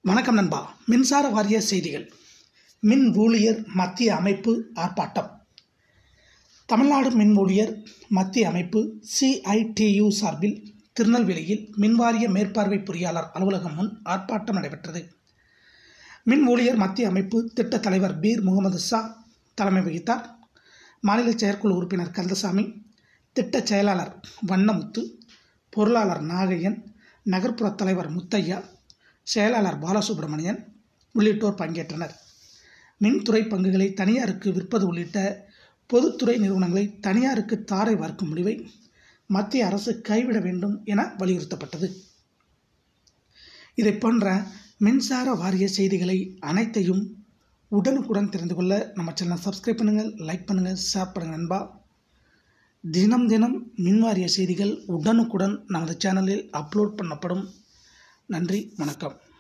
வணக்கம் நண்பா மின்சார வாரிய செய்திகள் மின் ஊழியர் மத்திய அமைப்பு ஆர்ப்பாட்டம் தமிழ்நாடு மின் ஊழியர் மத்திய அமைப்பு சிஐடியு சார்பில் திருநெல்வேலியில் மின்வாரிய மேற்பார்வை பொறியாளர் அலுவலகம் முன் ஆர்ப்பாட்டம் நடைபெற்றது மின் ஊழியர் மத்திய அமைப்பு திட்டத் தலைவர் பீர் முகமது ஷா தலைமை வகித்தார் மாநில செயற்குழு உறுப்பினர் கந்தசாமி திட்டச் செயலாளர் வண்ணமுத்து பொருளாளர் நாகையன் நகர்ப்புற தலைவர் முத்தையா செயலாளர் பாலசுப்ரமணியன் உள்ளிட்டோர் பங்கேற்றனர் மின்துறை பங்குகளை தனியாருக்கு விற்பது உள்ளிட்ட பொதுத்துறை நிறுவனங்களை தனியாருக்கு தாரை வார்க்கும் முடிவை மத்திய அரசு கைவிட வேண்டும் என வலியுறுத்தப்பட்டது இதை போன்ற மின்சார வாரிய செய்திகளை அனைத்தையும் உடனுக்குடன் தெரிந்து கொள்ள நம்ம சேனலை சப்ஸ்கிரைப் பண்ணுங்கள் லைக் பண்ணுங்கள் ஷேர் பண்ணுங்கள் நண்பா தினம் தினம் மின்வாரிய செய்திகள் உடனுக்குடன் நமது சேனலில் அப்லோட் பண்ணப்படும் நன்றி வணக்கம்